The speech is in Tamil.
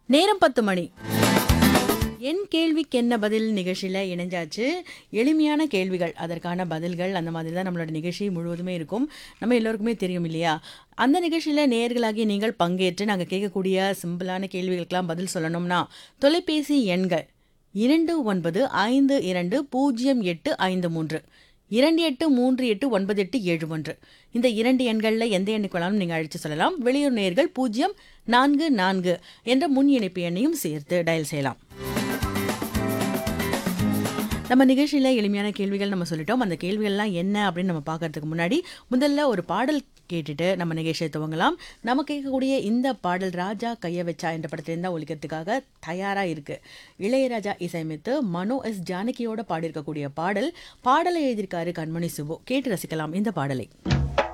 நேரம் பத்து மணி என் கேள்விக்கு என்ன பதில் நிகழ்ச்சியில் இணைஞ்சாச்சு எளிமையான கேள்விகள் அதற்கான பதில்கள் அந்த மாதிரி தான் நம்மளோட நிகழ்ச்சி முழுவதுமே இருக்கும் நம்ம எல்லோருக்குமே தெரியும் இல்லையா அந்த நிகழ்ச்சியில் நேர்களாகி நீங்கள் பங்கேற்று நாங்கள் கேட்கக்கூடிய சிம்பிளான கேள்விகளுக்கெல்லாம் பதில் சொல்லணும்னா தொலைபேசி எண்கள் இரண்டு ஒன்பது ஐந்து இரண்டு பூஜ்ஜியம் எட்டு ஐந்து மூன்று இரண்டு எட்டு மூன்று எட்டு ஒன்பது எட்டு ஏழு ஒன்று இந்த இரண்டு எண்களில் எந்த எண்ணுக்கு வேணாலும் நீங்கள் அழைத்து சொல்லலாம் வெளியூர் நேர்கள் பூஜ்ஜியம் நான்கு நான்கு என்ற முன் இணைப்பு எண்ணையும் சேர்த்து டயல் செய்யலாம் நம்ம நிகழ்ச்சியில் எளிமையான கேள்விகள் நம்ம சொல்லிட்டோம் அந்த கேள்விகள்லாம் என்ன அப்படின்னு நம்ம பார்க்கறதுக்கு முன்னாடி முதல்ல ஒரு பாடல் கேட்டுட்டு நம்ம நிகழ்ச்சியை துவங்கலாம் நம்ம கேட்கக்கூடிய இந்த பாடல் ராஜா கைய வச்சா என்ற படத்திலிருந்து ஒழிக்கிறதுக்காக தயாராக இருக்கு இளையராஜா இசையமைத்து மனோ எஸ் ஜானகியோட பாடியிருக்கக்கூடிய பாடல் பாடலை எழுதியிருக்காரு கண்மணி சுபு கேட்டு ரசிக்கலாம் இந்த பாடலை